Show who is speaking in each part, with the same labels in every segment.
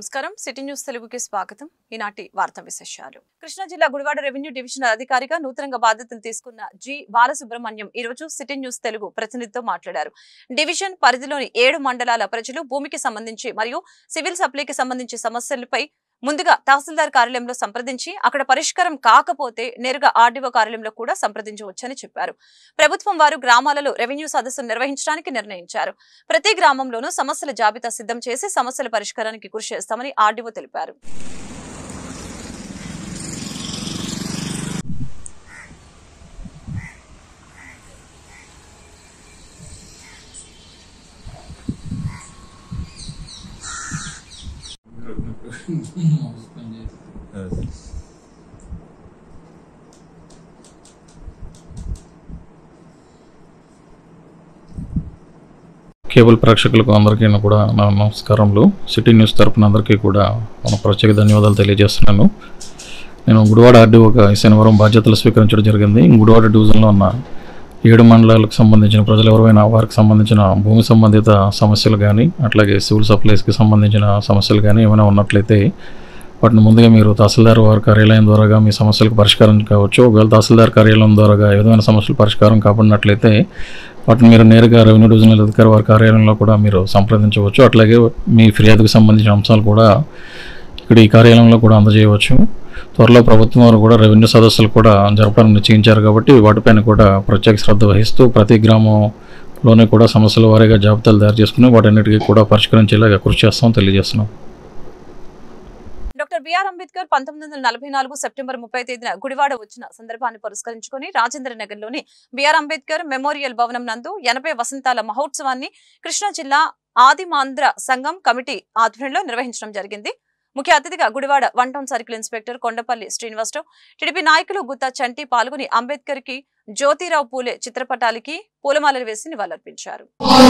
Speaker 1: నమస్కారం city news తెలుగుకి స్వాగతం ఈనాటి వార్తా విశేషాలు కృష్ణా జిల్లా గుడివాడ రెవెన్యూ డివిజనల్ అధికారిగా నూతనంగా బాధ్యతలు తీసుకున్న జి బాలసుబ్రహ్మణ్యం ఈ రోజు సిటీ న్యూస్ తెలుగు ప్రతినిధితో మాట్లాడారు డివిజన్ పరిధిలోని ఏడు మండలాల ప్రజలు భూమికి సంబంధించి మరియు సివిల్ సప్లైకి సంబంధించి సమస్యలపై ముందుగా తహసీల్దార్ కార్యాలయంలో సంప్రదించి అక్కడ పరిష్కారం కాకపోతే నేరుగా ఆర్డీఓ కార్యాలయంలో కూడా సంప్రదించవచ్చని చెప్పారు ప్రభుత్వం వారు గ్రామాలలో రెవెన్యూ సదస్సులు నిర్వహించడానికి నిర్ణయించారు ప్రతి గ్రామంలోనూ సమస్యల జాబితా సిద్ధం చేసి సమస్యల పరిష్కారానికి కృషి చేస్తామని ఆర్డీఓ తెలిపారు
Speaker 2: కేబుల్ ప్రేక్షకులకు అందరికీ కూడా నా నమస్కారములు సిటీ న్యూస్ తరపున అందరికీ కూడా మన ప్రత్యేక ధన్యవాదాలు తెలియజేస్తున్నాను నేను గుడివాడ ఆర్డీఓగా ఈ శనివారం బాధ్యతలు స్వీకరించడం జరిగింది గుడివాడ డివిజన్లో ఉన్న ఏడు మండలాలకు సంబంధించిన ప్రజలు ఎవరైనా వారికి సంబంధించిన భూమి సంబంధిత సమస్యలు కానీ అట్లాగే సివిల్ సప్లైస్కి సంబంధించిన సమస్యలు కానీ ఏమైనా ఉన్నట్లయితే వాటిని ముందుగా మీరు తహసీల్దార్ వారి కార్యాలయం ద్వారాగా మీ సమస్యలకు పరిష్కారం కావచ్చు ఒకవేళ తహసీల్దార్ కార్యాలయం ద్వారాగా ఏ విధమైన సమస్యలు పరిష్కారం కాబడినట్లయితే వాటిని మీరు నేరుగా రెవెన్యూ డివిజనల్ అధికారి వారి కార్యాలయంలో కూడా మీరు సంప్రదించవచ్చు అట్లాగే మీ ఫిర్యాదుకు సంబంధించిన అంశాలు కూడా ఇక్కడ ఈ కార్యాలయంలో కూడా అందజేయవచ్చు త్వరలో ప్రభుత్వం వారు కూడా రెవెన్యూ సదస్సులు కూడా జరపాలని నిశ్చయించారు కాబట్టి వాటిపైన కూడా ప్రత్యేక శ్రద్ధ వహిస్తూ ప్రతి గ్రామంలోనే కూడా సమస్యల వారీగా జాబితాలు తయారు చేసుకుని వాటన్నిటికీ కూడా పరిష్కరించేలాగా కృషి చేస్తామని తెలియజేస్తున్నాం
Speaker 1: డాక్టర్ బిఆర్ అంబేద్కర్ పంతొమ్మిది వందల నలభై నాలుగు సెప్టెంబర్ ముప్పై తేదీన గుడివాడ వచ్చిన సందర్భాన్ని పురస్కరించుకుని రాజేంద్ర నగర్ లోని బిఆర్ అంబేద్కర్ మెమోరియల్ భవనం నందు ఎనభై వసంతాల మహోత్సవాన్ని కృష్ణా జిల్లా ఆదిమాంధ్ర సంఘం కమిటీ ఆధ్వర్యంలో నిర్వహించడం జరిగింది ముఖ్య అతిథిగా Gudivada one town circle inspector Kondapalli Srinivasarao TDP నాయకులు గుత్తా చంటి పాల్గొని అంబేద్కర్ కి జ్యోతిరావు పూలే చిత్రపటాలకి పూలమాలలు వేసి నివాళులర్పించారు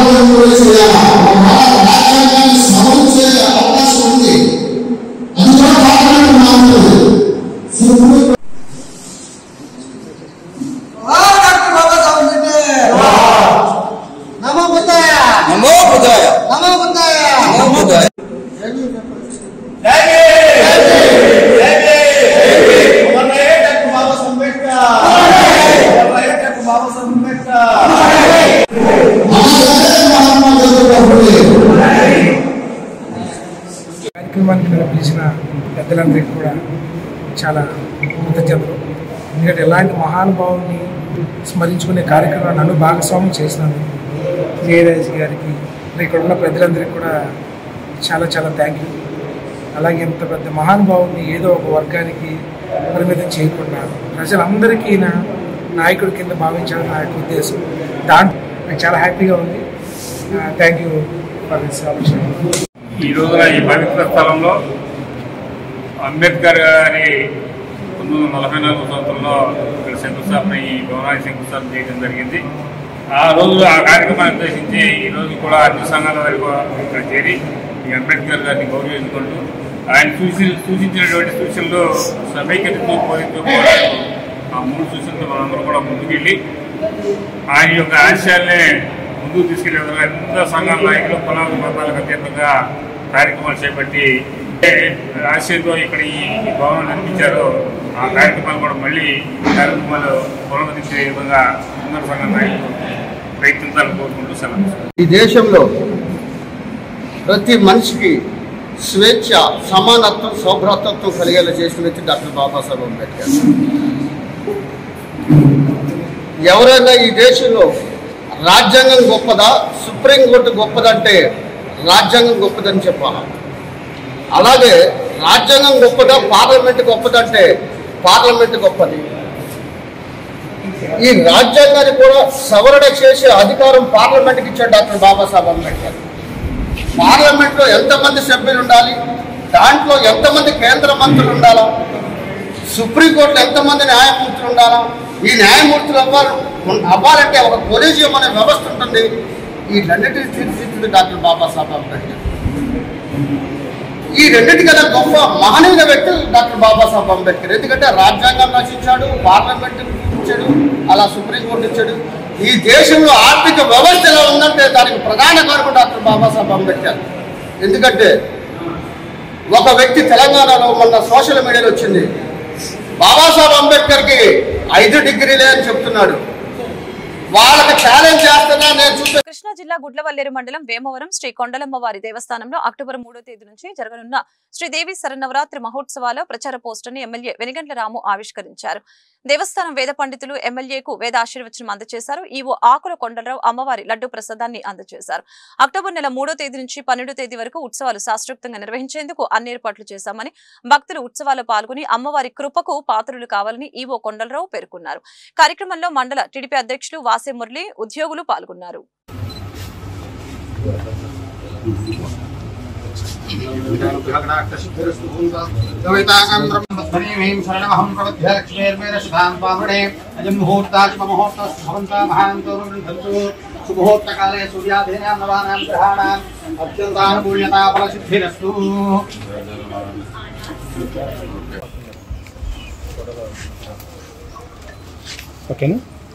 Speaker 3: నమో బుద్ధాయ
Speaker 4: నమో బుధాయ
Speaker 3: నమో బుద్ధాయ
Speaker 4: నమో బుధాయ
Speaker 5: కార్యక్రమానికి నన్ను పిలిచిన పెద్దలందరికీ కూడా చాలా కృతజ్ఞతలు ఎందుకంటే ఎలాంటి మహానుభావుని స్మరించుకునే కార్యక్రమాన్ని నన్ను భాగస్వామ్యం చేసినాను జయరాజ్ గారికి మరి ఇక్కడ ఉన్న పెద్దలందరికీ కూడా చాలా చాలా థ్యాంక్ యూ అలాగే ఇంత పెద్ద మహానుభావుని ఏదో ఒక వర్గానికి పరిమితం చేయకుండా ప్రజలందరికీ నా నాయకుడి కింద భావించాలని నా యొక్క ఉద్దేశం దాంట్లో నాకు చాలా హ్యాపీగా ఉంది thank you for this opportunity
Speaker 6: ఈ రోజున ఈ పవిత్ర స్థలంలో అంబేద్కర్ గారి పంతొమ్మిది వందల నలభై నాలుగు సంవత్సరంలో ఇక్కడ శంకుస్థాపన ఈ భవనానికి శంకుస్థాపన చేయడం జరిగింది ఆ రోజు ఆ కార్యక్రమాన్ని ఉద్దేశించి ఈ రోజు కూడా అన్ని సంఘాల వరకు ఇక్కడ చేరి ఈ అంబేద్కర్ గారిని గౌరవించుకుంటూ ఆయన సూచి సూచించినటువంటి సూచనలు సమైక్యతతో పోలితో పోరాడు ఆ మూడు సూచనలు మనందరం కూడా ముందుకెళ్ళి ఆయన యొక్క ఆశయాల్ని ముందుకు తీసుకెళ్లే విధంగా ఎంత సంఘాల నాయకులు కులాల మతాలకు అత్యంతంగా కార్యక్రమాలు చేపట్టి ఏ ఆశయంతో ఇక్కడ ఈ ఈ భవనం నిర్మించారో ఆ కార్యక్రమాలు కూడా మళ్ళీ ఈ కార్యక్రమాలు పునరుద్ధరించే విధంగా అందరు సంఘ నాయకులు ప్రయత్నించాలని కోరుకుంటూ సెలవు తీసుకుంటున్నాను.
Speaker 3: ఈ దేశంలో ప్రతి మనిషికి స్వేచ్ఛ సమానత్వం సౌభ్రాతత్వం కలిగేలా చేసిన వ్యక్తి డాక్టర్ బాబాసాహెబ్ అంబేద్కర్ ఎవరైనా ఈ దేశంలో రాజ్యాంగం గొప్పదా సుప్రీంకోర్టు గొప్పదంటే రాజ్యాంగం గొప్పదని చెప్పాలి అలాగే రాజ్యాంగం గొప్పదా పార్లమెంట్ గొప్పదంటే పార్లమెంట్ గొప్పది ఈ రాజ్యాంగాన్ని కూడా సవరణ చేసే అధికారం పార్లమెంట్కి ఇచ్చాడు డాక్టర్ బాబాసాహెబ్ అంబేద్కర్ పార్లమెంట్లో ఎంతమంది సభ్యులు ఉండాలి దాంట్లో ఎంతమంది కేంద్ర మంత్రులు ఉండాలా సుప్రీంకోర్టులో ఎంతమంది న్యాయమూర్తులు ఉండాలా ఈ న్యాయమూర్తులు అవ్వాలి అవ్వాలంటే ఒక కొలీజియం అనే వ్యవస్థ ఉంటుంది ఈ రెండింటిని తీర్చిదిద్దింది డాక్టర్ బాబాసాహెబ్ అంబేద్కర్ ఈ రెండింటికన్నా గొప్ప మహనీయ వ్యక్తి డాక్టర్ బాబాసాహెబ్ అంబేద్కర్ ఎందుకంటే రాజ్యాంగం రచించాడు పార్లమెంట్ ఇచ్చాడు అలా సుప్రీంకోర్టు ఇచ్చాడు ఈ దేశంలో ఆర్థిక వ్యవస్థ ఎలా ఉందంటే దానికి ప్రధాన కారకుడు డాక్టర్ బాబాసాహెబ్ అంబేద్కర్ ఎందుకంటే ఒక వ్యక్తి తెలంగాణలో మొన్న సోషల్ మీడియాలో వచ్చింది బాబాసాహెబ్ అంబేద్కర్కి ఐదు డిగ్రీలే అని చెప్తున్నాడు వాళ్ళకి ఛాలెంజ్ చేస్తున్నా నేను చూసే
Speaker 1: కృష్ణా జిల్లా గుడ్లవల్లేరు మండలం వేమవరం శ్రీ కొండలమ్మ వారి దేవస్థానంలో అక్టోబర్ మూడో తేదీ నుంచి జరగనున్న శ్రీదేవి శరన్నవరాత్రి మహోత్సవాల ప్రచార పోస్టర్ని ఎమ్మెల్యే వెనిగండ్ల రాము ఆవిష్కరించారు దేవస్థానం వేద పండితులు ఎమ్మెల్యేకు వేద ఆశీర్వచనం అందజేశారు ఈవో ఆకుల కొండలరావు అమ్మవారి లడ్డు ప్రసాదాన్ని అందజేశారు అక్టోబర్ నెల మూడో తేదీ నుంచి పన్నెండో తేదీ వరకు ఉత్సవాలు శాస్త్రోక్తంగా నిర్వహించేందుకు అన్ని ఏర్పాట్లు చేశామని భక్తులు ఉత్సవాల్లో పాల్గొని అమ్మవారి కృపకు పాత్రులు కావాలని ఈవో కొండలరావు పేర్కొన్నారు కార్యక్రమంలో మండల టీడీపీ అధ్యక్షులు వాసే మురళి ఉద్యోగులు పాల్గొన్నారు
Speaker 3: శరణమహం ప్రవధ్య లక్ష్మీర్మేర శుభాం పాముడే అజం ముహూర్తాత్మ ముహూర్త భవంత మహాంతో వృద్ధంతు సుముహూర్తకాలే సూర్యాధీనాం నవానాం గ్రహాణాం అత్యంతానుకూల్యతా ఫలసిద్ధిరస్తు
Speaker 5: ఓకేనా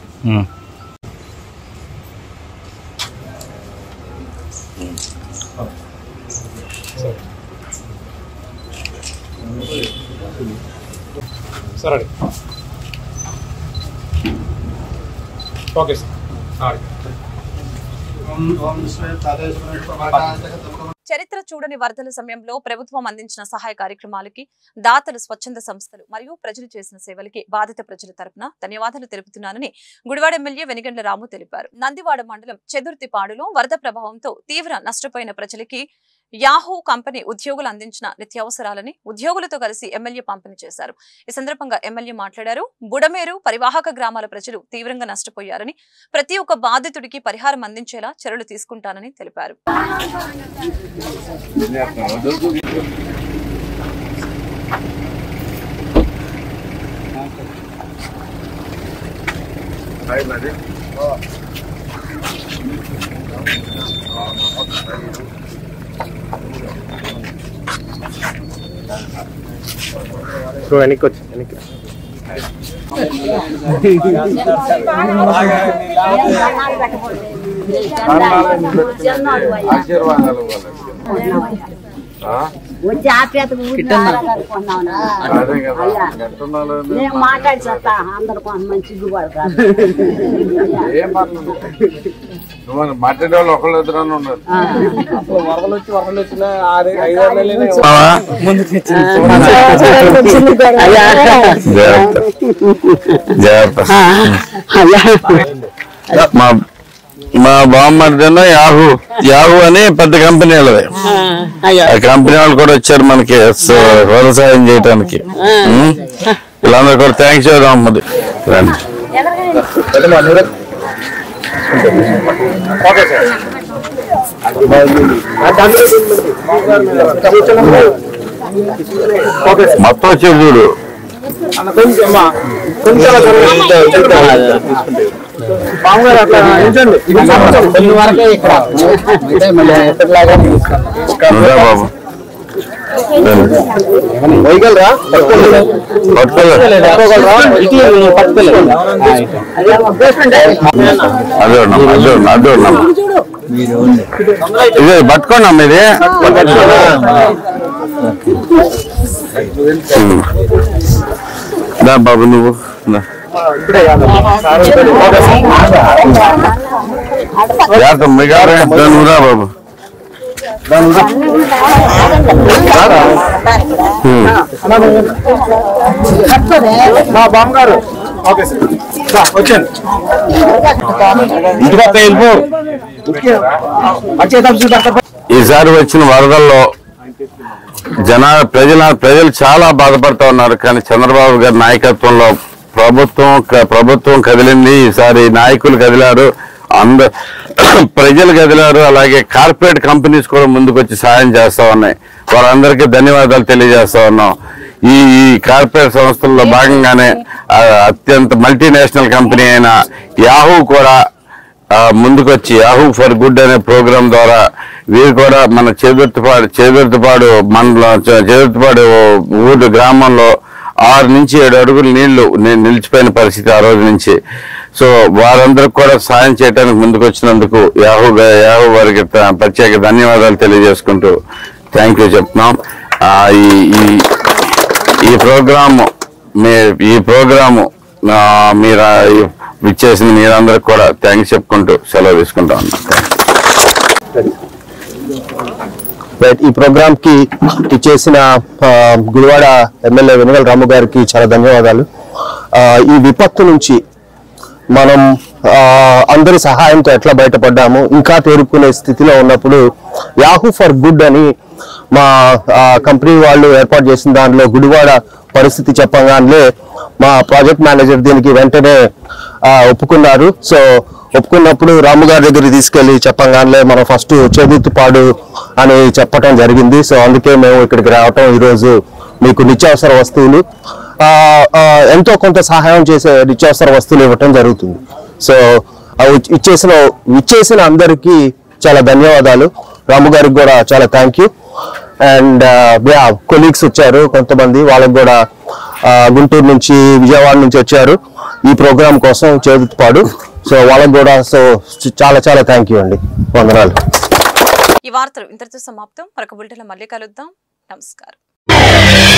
Speaker 5: సరే ఓకే సార్
Speaker 3: ఓం ఓం విశ్వే తాదేశ్వర
Speaker 1: చరిత్ర చూడని వరదల సమయంలో ప్రభుత్వం అందించిన సహాయ కార్యక్రమాలకి దాతలు స్వచ్ఛంద సంస్థలు మరియు ప్రజలు చేసిన సేవలకి బాధిత ప్రజల తరపున ధన్యవాదాలు తెలుపుతున్నానని గుడివాడ ఎమ్మెల్యే వెనిగండ్ల రాము తెలిపారు నందివాడ మండలం చెదుర్తిపాడులో వరద ప్రభావంతో తీవ్ర నష్టపోయిన ప్రజలకి యాహూ కంపెనీ ఉద్యోగులు అందించిన నిత్యావసరాలని ఉద్యోగులతో కలిసి ఎమ్మెల్యే పంపిణీ చేశారు ఈ సందర్భంగా ఎమ్మెల్యే మాట్లాడారు బుడమేరు పరివాహక గ్రామాల ప్రజలు తీవ్రంగా నష్టపోయారని ప్రతి ఒక్క బాధితుడికి పరిహారం అందించేలా చర్యలు తీసుకుంటానని తెలిపారు
Speaker 5: వెనక్కి వచ్చి వెనక్కి
Speaker 7: వచ్చి ఆప్యాత నేను మాట్లాడి చెప్తా అందరు కొంతమంది సిగ్గుపడతారు
Speaker 8: ఏం పర్లేదు నువ్వు మాట్లాడే వాళ్ళు ఒకళ్ళు ఇద్దరు ఉన్నారు
Speaker 5: వరదలు వచ్చి వరదలు వచ్చిన ఆరు ఐదు ఆరు నెలలు
Speaker 8: మా మా బామ్మర్దేనో యాహూ యాహూ అని పెద్ద కంపెనీ వాళ్ళది ఆ కంపెనీ వాళ్ళు కూడా వచ్చారు మనకి స- వ్యవసాయం చేయడానికి ఉం? వీళ్ళందరూ కూడా థ్యాంక్స్ చేద్దాం అమ్మది రండి మొత్తం వచ్చేది చూడు నువ్వురా బాబు
Speaker 5: వైగలరా
Speaker 8: పట్టుకోలేదు అదే ఉన్నాం అదే ఉన్నాం అదే ఉన్నాం ఇది పట్టుకోండి అమ్మ ఇది ఉం. దా బాబు నువ్వు దా. జాగ్రత్త మిగారే నువ్వు రా బాబు ఉం.
Speaker 5: మా బామ్మగారు ఓకే సార్ వచ్చాను ఇంటి పక్క వెళ్ళిపో వచ్చేటప్పుడు
Speaker 8: ఈసారి వచ్చిన వరదల్లో జన ప్రజల ప్రజలు చాలా బాధపడుతూ ఉన్నారు కానీ చంద్రబాబు గారి నాయకత్వంలో ప్రభుత్వం క- ప్రభుత్వం కదిలింది ఈసారి నాయకులు కదిలారు అంద ప్రజలు కదిలారు అలాగే కార్పొరేట్ కంపెనీస్ కూడా ముందుకు వచ్చి సాయం చేస్తా ఉన్నాయి వారందరికీ ధన్యవాదాలు తెలియజేస్తా ఉన్నాం ఈ ఈ కార్పొరేట్ సంస్థల్లో భాగంగానే ఆ, అత్యంత మల్టీనేషనల్ కంపెనీ అయిన యాహూ కూడా ఆ, ముందుకొచ్చి యాహూ ఫర్ గుడ్ అనే ప్రోగ్రాం ద్వారా వీరు కూడా మన చేదుర్తిపాడు చేదుర్తిపాడు మండలం చే- చేదుర్తిపాడు ఊరు గ్రామంలో ఆరు నుంచి ఏడు అడుగులు నీళ్లు ని- నిలిచిపోయిన పరిస్థితి ఆ రోజు నుంచి సో వారందరికి కూడా సాయం చేయడానికి ముందుకు వచ్చినందుకు యాహూ గా- యాహూ వారికి త- ప్రత్యేక ధన్యవాదాలు తెలియజేసుకుంటూ థ్యాంక్ యూ చెప్తున్నాం ఆ, ఈ ఈ- ఈ ప్రోగ్రామ్ మీ ఈ ప్రోగ్రాము ఆ, మీరు ఇచ్చేసిన మీరందరికి కూడా థ్యాంక్స్ చెప్పుకుంటూ సెలవు తీసుకుంటా ఉన్నా
Speaker 9: రైట్ ఈ ప్రోగ్రామ్ కి ఇచ్చేసిన ఆ, గుడివాడ ఎమ్మెల్యే వెనుగల రాము గారికి చాలా ధన్యవాదాలు ఆ, ఈ విపత్తు నుంచి మనం ఆ, అందరి సహాయంతో ఎట్లా బయటపడ్డాము ఇంకా తేరుకునే స్థితిలో ఉన్నప్పుడు యాహూ ఫర్ గుడ్ అని మా ఆ, కంపెనీ వాళ్ళు ఏర్పాటు చేసిన దానిలో గుడివాడ పరిస్థితి చెప్పగానే మా ప్రాజెక్ట్ మేనేజర్ దీనికి వెంటనే ఆ, ఒప్పుకున్నారు సో ఒప్పుకున్నప్పుడు రాము గారి దగ్గర తీసుకెళ్లి చెప్పగానే మనం ఫస్ట్ చేదుతుపాడు అని చెప్పటం జరిగింది సో అందుకే మేము ఇక్కడికి రావటం ఈరోజు మీకు నిత్యావసర వస్తువులు ఆ, ఆ, ఎంతో కొంత సహాయం చేసే నిత్యావసర వస్తువులు ఇవ్వటం జరుగుతుంది సో ఆ ఇచ్- ఇచ్చేసిన ఇచ్చేసిన అందరికీ చాలా ధన్యవాదాలు రాము గారికి కూడా చాలా thank you and yeah colleagues వచ్చారు కొంతమంది వాళ్ళకి కూడా ఆ, గుంటూరు నుంచి విజయవాడ నుంచి వచ్చారు ఈ ప్రోగ్రామ్ కోసం చేదుతుపాడు సో వాళ్ళకి కూడా సో చాలా చాలా థ్యాంక్ యూ అండి వందనాలు
Speaker 1: ఈ వార్తలు ఇంతటితో సమాప్తం మరొక బులెటిన్లో మళ్ళీ కలుద్దాం నమస్కారం